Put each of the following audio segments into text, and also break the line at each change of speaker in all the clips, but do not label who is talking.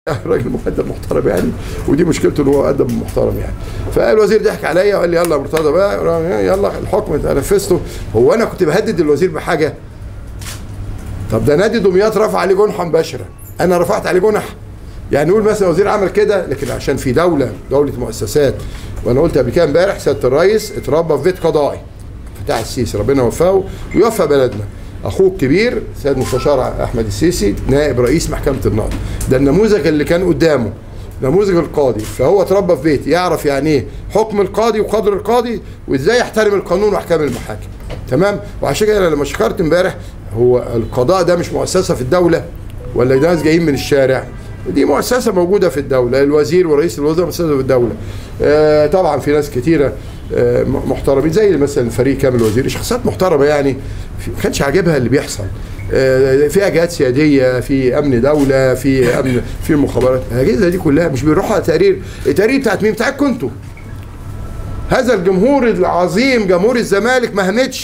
راجل مؤدب محترم يعني ودي مشكلته ان هو مؤدب محترم يعني فالوزير ضحك عليا وقال لي يلا يا مرتضى بقى يلا الحكم نفذته هو انا كنت بهدد الوزير بحاجه طب ده نادي دمياط رفع عليه جنحه مباشره انا رفعت عليه جنح يعني نقول مثلا الوزير عمل كده لكن عشان في دوله دوله مؤسسات وانا قلت قبل كده امبارح سياده الرئيس اتربى في بيت قضائي فتح السيسي ربنا يوفقه ويوفق بلدنا اخوه الكبير سيد مستشار احمد السيسي نائب رئيس محكمه النقض ده النموذج اللي كان قدامه نموذج القاضي فهو اتربى في بيت يعرف يعني ايه حكم القاضي وقدر القاضي وازاي يحترم القانون واحكام المحاكم تمام وعشان كده لما شكرت امبارح هو القضاء ده مش مؤسسه في الدوله ولا ناس جايين من الشارع دي مؤسسة موجودة في الدولة الوزير ورئيس الوزراء مؤسسة في الدولة آه طبعا في ناس كتيرة آه محترمين زي مثلا فريق كامل وزير شخصيات محترمة يعني ما كانش عاجبها اللي بيحصل آه في اجهات سياديه في امن دوله في امن في مخابرات الاجهزه دي كلها مش بيروحوا على تقرير التقرير بتاعت مين بتاعتكم انتوا هذا الجمهور العظيم جمهور الزمالك ما همتش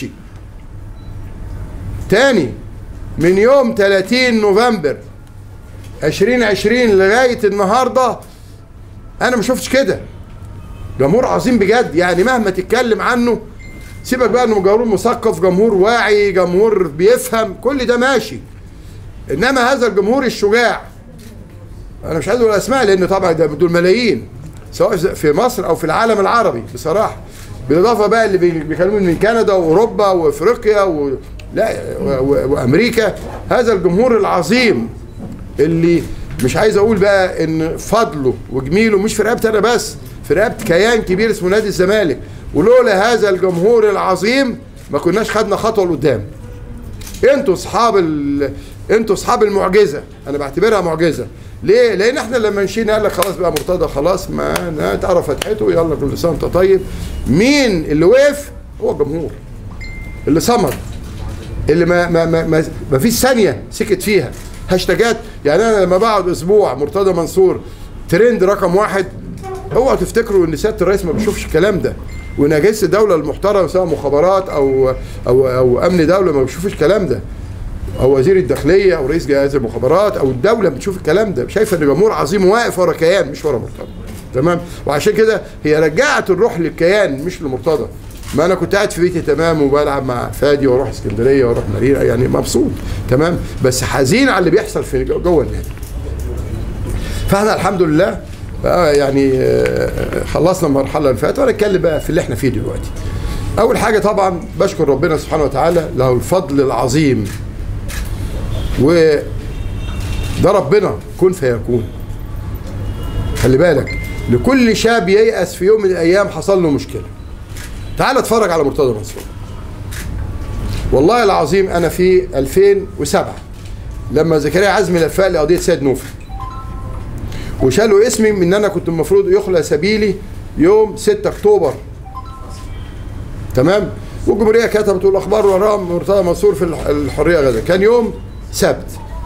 تاني من يوم 30 نوفمبر 2020 لغايه النهارده انا ما شفتش كده جمهور عظيم بجد يعني مهما تتكلم عنه سيبك بقى انه جمهور مثقف جمهور واعي جمهور بيفهم كل ده ماشي انما هذا الجمهور الشجاع انا مش عايز اقول اسماء لان طبعا ده دول ملايين سواء في مصر او في العالم العربي بصراحه بالاضافه بقى اللي بيكلمون من كندا واوروبا وافريقيا و... لا و... وامريكا هذا الجمهور العظيم اللي مش عايز اقول بقى ان فضله وجميله مش في رقبتي انا بس في رقبه كيان كبير اسمه نادي الزمالك ولولا هذا الجمهور العظيم ما كناش خدنا خطوه لقدام انتوا اصحاب ال... انتوا اصحاب المعجزه انا بعتبرها معجزه ليه؟ لان احنا لما مشينا قال لك خلاص بقى مرتضى خلاص ما تعرف فتحته يلا كل سنه وانت طيب مين اللي وقف؟ هو الجمهور اللي صمد اللي ما ما ما, ما, ما فيش ثانيه سكت فيها هاشتاجات يعني انا لما بقعد اسبوع مرتضى منصور ترند رقم واحد اوعوا تفتكروا ان سياده الرئيس ما بيشوفش الكلام ده وان اجهزه الدوله المحترمه سواء مخابرات او او او امن دوله ما بيشوفش الكلام ده او وزير الداخليه او رئيس جهاز المخابرات او الدوله بتشوف الكلام ده شايفه ان جمهور عظيم واقف ورا كيان مش ورا مرتضى تمام وعشان كده هي رجعت الروح للكيان مش لمرتضى ما انا كنت قاعد في بيتي تمام وبلعب مع فادي واروح اسكندريه واروح مارينا يعني مبسوط تمام بس حزين على اللي بيحصل في جوه النادي فاحنا الحمد لله يعني خلصنا المرحله اللي فاتت وانا اتكلم بقى في اللي احنا فيه دلوقتي اول حاجه طبعا بشكر ربنا سبحانه وتعالى له الفضل العظيم و ده ربنا كن فيكون خلي بالك لكل شاب ييأس في يوم من الايام حصل له مشكله تعال اتفرج على مرتضى منصور والله العظيم انا في 2007 لما زكريا عزمي لفق لي قضيه سيد نوفل وشالوا اسمي من ان انا كنت المفروض يخلى سبيلي يوم 6 اكتوبر تمام والجمهوريه كتبت الاخبار وراها مرتضى منصور في الحريه غدا كان يوم سبت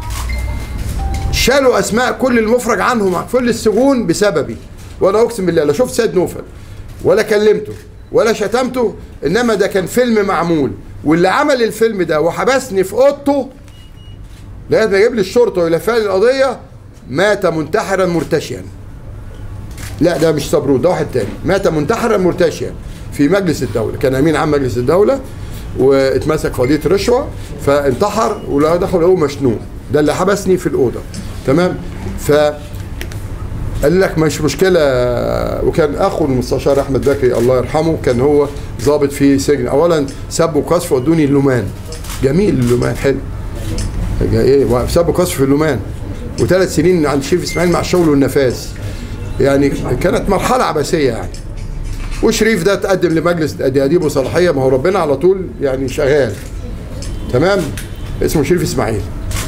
شالوا اسماء كل المفرج عنهم كل السجون بسببي وانا اقسم بالله لا شفت سيد نوفل ولا كلمته ولا شتمته انما ده كان فيلم معمول واللي عمل الفيلم ده وحبسني في اوضته لغايه ما يجيب لي الشرطه ويلفق لي القضيه مات منتحرا مرتشيا لا ده مش صبرون ده واحد تاني مات منتحرا مرتشيا في مجلس الدوله كان امين عام مجلس الدوله واتمسك في قضيه رشوه فانتحر ولا دخل هو مشنوق ده اللي حبسني في الاوضه تمام ف قال لك مش مشكله وكان اخو المستشار احمد بكري الله يرحمه كان هو ضابط في سجن اولا سب وقذف ودوني اللومان جميل اللومان حلو ايه سب وقذف في اللومان وثلاث سنين عند شريف اسماعيل مع الشغل والنفاذ يعني كانت مرحله عبثيه يعني وشريف ده تقدم لمجلس تأديب وصلاحيه ما هو ربنا على طول يعني شغال تمام اسمه شريف اسماعيل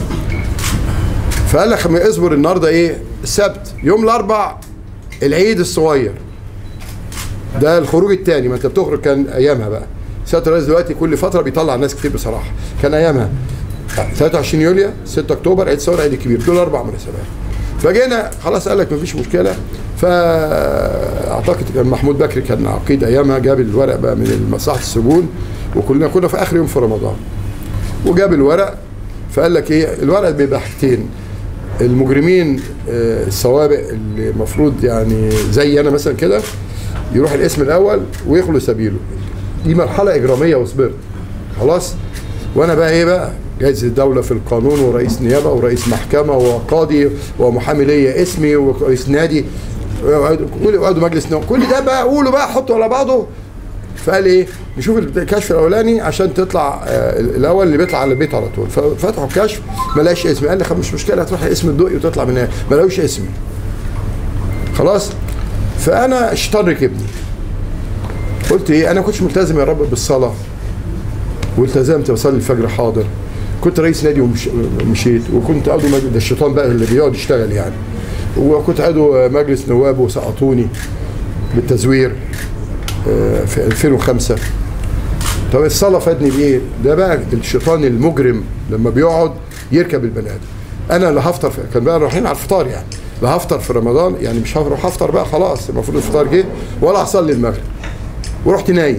فقال لك اصبر النهارده ايه السبت يوم الاربع العيد الصغير ده الخروج الثاني ما انت بتخرج كان ايامها بقى سياده الرئيس دلوقتي كل فتره بيطلع ناس كتير بصراحه كان ايامها 23 يوليو 6 اكتوبر عيد الثوره عيد الكبير دول اربع مناسبات فجينا خلاص قال لك مفيش مشكله فاعتقد كان محمود بكري كان عقيد ايامها جاب الورق بقى من مصلحه السجون وكلنا كنا في اخر يوم في رمضان وجاب الورق فقال لك ايه الورق بيبقى حاجتين المجرمين آه، السوابق اللي المفروض يعني زي انا مثلا كده يروح الاسم الاول ويخلو سبيله دي مرحله اجراميه وصبرت خلاص وانا بقى ايه بقى جايز الدوله في القانون ورئيس نيابه ورئيس محكمه وقاضي ومحامي ليا اسمي ورئيس نادي كل يقعدوا مجلس نواب كل ده بقى قولوا بقى حطوا على بعضه فقال ايه نشوف الكشف الاولاني عشان تطلع آه، الاول اللي بيطلع على البيت على طول ففتحوا الكشف ما لقاش اسمي قال لي خلاص مش مشكله هتروح اسم الدقي وتطلع من هنا ما لقوش اسمي خلاص فانا الشيطان ركبني قلت ايه انا كنتش ملتزم يا رب بالصلاه والتزمت بصلي الفجر حاضر كنت رئيس نادي ومشيت وكنت عضو مجلس ده الشيطان بقى اللي بيقعد يشتغل يعني وكنت عضو مجلس نواب وسقطوني بالتزوير آه، في 2005 طب الصلاه فادني بايه؟ ده بقى الشيطان المجرم لما بيقعد يركب البني ادم انا اللي هفطر في كان بقى رايحين على الفطار يعني لا هفطر في رمضان يعني مش هروح افطر بقى خلاص المفروض الفطار جه ولا هصلي المغرب ورحت نايم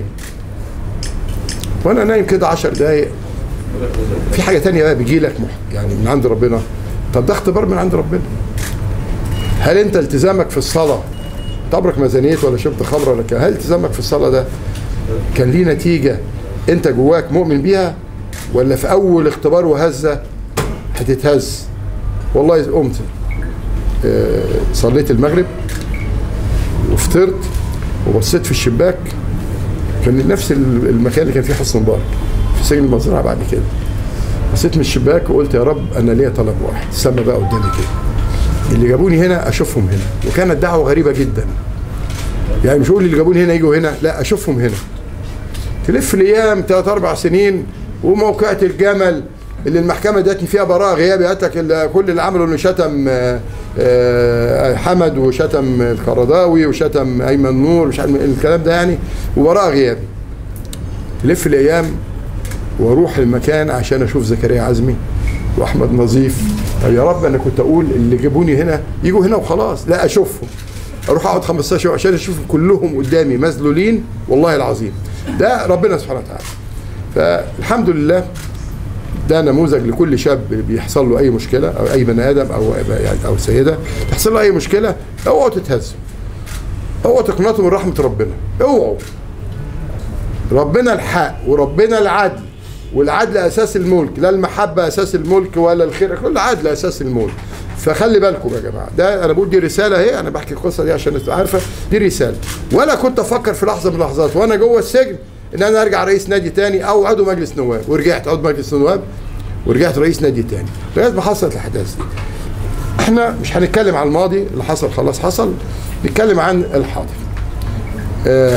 وانا نايم كده 10 دقايق في حاجه تانية بقى بيجي لك مح- يعني من عند ربنا طب ده اختبار من عند ربنا هل انت التزامك في الصلاه تبرك ميزانيت ولا شربت خمره ولا كده هل التزامك في الصلاه ده كان ليه نتيجه انت جواك مؤمن بيها ولا في اول اختبار وهزه هتتهز والله قمت آه، صليت المغرب وفطرت وبصيت في الشباك كان نفس المكان اللي كان فيه حسن مبارك في سجن المزرعه بعد كده بصيت من الشباك وقلت يا رب انا ليا طلب واحد سمى بقى قدامي كده اللي جابوني هنا اشوفهم هنا وكانت دعوه غريبه جدا يعني مش اقول اللي جابوني هنا يجوا هنا لا اشوفهم هنا تلف الايام ثلاث اربع سنين وموقعة الجمل اللي المحكمه ادتني فيها براءه غيابي قالت لك ال- كل اللي عمله انه شتم آه، آه، حمد وشتم القرضاوي وشتم ايمن نور مش عارف الكلام ده يعني وبراءه غيابي تلف الايام واروح المكان عشان اشوف زكريا عزمي واحمد نظيف طب يا رب انا كنت اقول اللي جابوني هنا يجوا هنا وخلاص لا اشوفهم اروح اقعد 15 يوم عشان اشوفهم كلهم قدامي مذلولين والله العظيم ده ربنا سبحانه وتعالى فالحمد لله ده نموذج لكل شاب بيحصل له اي مشكله او اي بني ادم او يعني او سيده تحصل له اي مشكله اوعوا تتهزوا اوعوا تقنطوا من رحمه ربنا اوعوا ربنا الحق وربنا العدل والعدل اساس الملك لا المحبه اساس الملك ولا الخير كل العدل اساس الملك فخلي بالكم يا جماعه ده انا بقول دي رساله اهي انا بحكي القصه دي عشان تبقى عارفه دي رساله ولا كنت افكر في لحظه من اللحظات وانا جوه السجن ان انا ارجع رئيس نادي تاني او عضو مجلس نواب ورجعت عضو مجلس نواب ورجعت رئيس نادي تاني لغايه ما حصلت الاحداث دي احنا مش هنتكلم عن الماضي اللي حصل خلاص حصل نتكلم عن الحاضر آه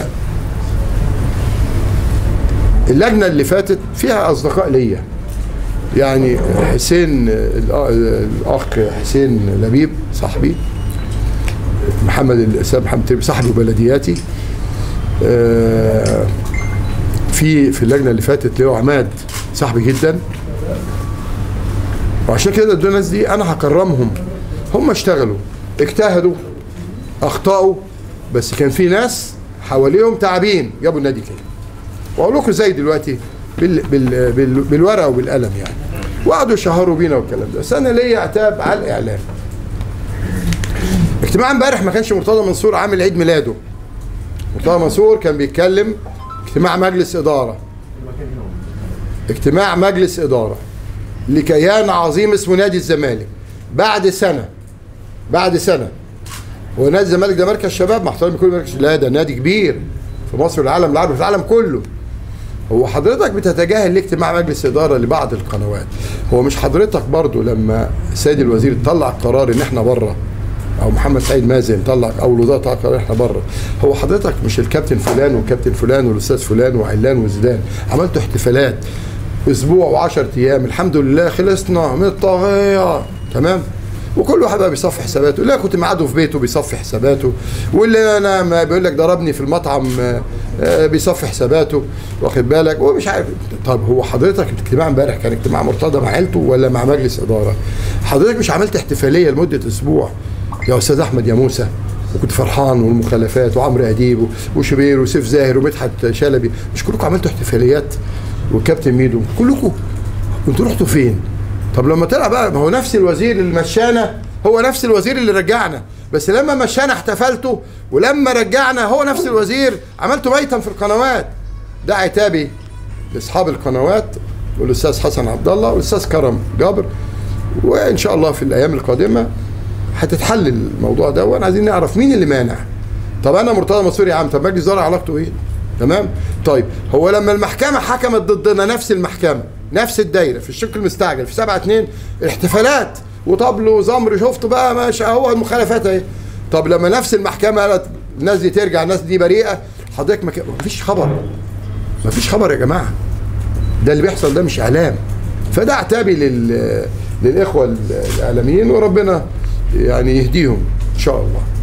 اللجنه اللي فاتت فيها اصدقاء ليا يعني حسين الأ- الاخ حسين لبيب صاحبي محمد الاسلام محمد تيمي صاحبي بلدياتي آه، في في اللجنه اللي فاتت ليه عماد صاحبي جدا وعشان كده دول الناس دي انا هكرمهم هم اشتغلوا اجتهدوا اخطاوا بس كان في ناس حواليهم تعبين جابوا النادي كده واقول لكم ازاي دلوقتي بال بال بال بالورقه وبالقلم يعني وقعدوا يشهروا بينا والكلام ده بس انا ليا عتاب على الاعلام اجتماع امبارح ما كانش مرتضى منصور عامل عيد ميلاده مرتضى منصور كان بيتكلم اجتماع مجلس اداره اجتماع مجلس اداره لكيان عظيم اسمه نادي الزمالك بعد سنه بعد سنه هو نادي الزمالك ده مركز شباب مع احترامي كل مركز لا ده نادي كبير في مصر والعالم العربي في العالم كله هو حضرتك بتتجاهل ليه اجتماع مجلس اداره لبعض القنوات هو مش حضرتك برضو لما السيد الوزير طلع قرار ان احنا بره او محمد سعيد مازن طلع او الوزاره طلع قرار احنا بره هو حضرتك مش الكابتن فلان والكابتن فلان والاستاذ فلان وعلان وزيدان عملتوا احتفالات اسبوع و10 ايام الحمد لله خلصنا من الطاغيه تمام وكل واحد بقى بيصفي حساباته لا كنت معاده في بيته بيصفي حساباته واللي انا ما بيقول لك ضربني في المطعم آه، آه، بيصفي حساباته واخد بالك ومش عارف طب هو حضرتك الاجتماع امبارح كان اجتماع مرتضى مع عيلته ولا مع مجلس اداره حضرتك مش عملت احتفاليه لمده اسبوع يا استاذ احمد يا موسى وكنت فرحان والمخالفات وعمرو اديب وشبير وسيف زاهر ومدحت شلبي مش كلكم عملتوا احتفاليات وكابتن ميدو كلكم انتوا رحتوا فين؟ طب لما طلع بقى ما هو نفس الوزير اللي مشانا هو نفس الوزير اللي رجعنا بس لما مشانا احتفلته ولما رجعنا هو نفس الوزير عملته بيتا في القنوات ده عتابي لاصحاب القنوات والاستاذ حسن عبد الله والاستاذ كرم جابر وان شاء الله في الايام القادمه هتتحل الموضوع ده وانا عايزين نعرف مين اللي مانع طب انا مرتضى منصور يا عم طب مجلس الاداره علاقته ايه تمام طيب هو لما المحكمه حكمت ضدنا نفس المحكمه نفس الدايره في الشق المستعجل في 7 2 احتفالات وطبل وزمر شفتوا بقى ماشي هو المخالفات اهي طب لما نفس المحكمه قالت الناس دي ترجع الناس دي بريئه حضرتك ما فيش خبر ما فيش خبر يا جماعه ده اللي بيحصل ده مش اعلام فده عتابي لل للاخوه الاعلاميين وربنا يعني يهديهم ان شاء الله